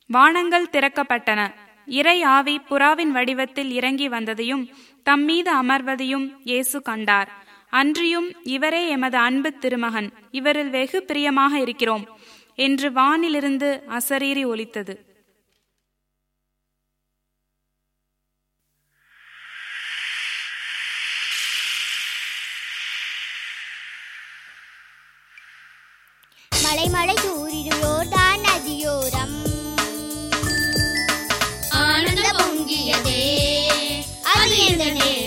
வானங்கள் திறக்கப்பட்டன இறை ஆவி புறாவின் வடிவத்தில் இறங்கி வந்ததையும் தம்மீது அமர்வதையும் இயேசு கண்டார் அன்றியும் இவரே எமது அன்பு திருமகன் இவரில் வெகு பிரியமாக இருக்கிறோம் என்று வானிலிருந்து அசரீரி ஒலித்தது மலை மலை தூரிடுவோர்தான் நதியோரம் ஆனந்த பொங்கியதே அது எந்த நேரம்